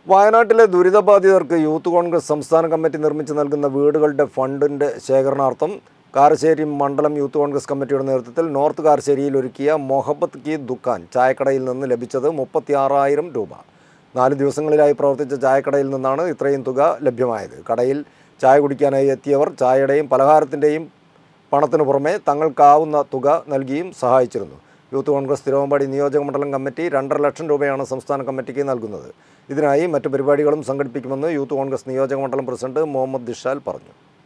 വയനാട്ടിലെ ദുരിതബാധിതർക്ക് യൂത്ത് കോൺഗ്രസ് സംസ്ഥാന കമ്മിറ്റി നിർമ്മിച്ച് നൽകുന്ന വീടുകളുടെ ഫണ്ടിൻ്റെ ശേഖരണാർത്ഥം കാരശ്ശേരി മണ്ഡലം യൂത്ത് കോൺഗ്രസ് കമ്മിറ്റിയുടെ നേതൃത്വത്തിൽ നോർത്ത് കാരശ്ശേരിയിൽ ഒരുക്കിയ മൊഹബത്ത് കി ദുക്കാൻ ചായക്കടയിൽ നിന്ന് ലഭിച്ചത് മുപ്പത്തി ആറായിരം രൂപ നാല് ദിവസങ്ങളിലായി പ്രവർത്തിച്ച ചായക്കടയിൽ നിന്നാണ് ഇത്രയും തുക ലഭ്യമായത് കടയിൽ ചായ കുടിക്കാനായി എത്തിയവർ ചായയുടെയും പലഹാരത്തിൻ്റെയും പണത്തിനു പുറമെ തങ്ങൾക്കാവുന്ന തുക നൽകിയും സഹായിച്ചിരുന്നു യൂത്ത് കോൺഗ്രസ് തിരുവമ്പാടി നിയോജക മണ്ഡലം കമ്മിറ്റി രണ്ടര ലക്ഷം രൂപയാണ് സംസ്ഥാന കമ്മിറ്റിക്ക് നൽകുന്നത് ഇതിനായി മറ്റു പരിപാടികളും സംഘടിപ്പിക്കുമെന്ന് യൂത്ത് കോൺഗ്രസ് നിയോജക മണ്ഡലം പ്രസിഡന്റ് മുഹമ്മദ് ദിഷാൽ പറഞ്ഞു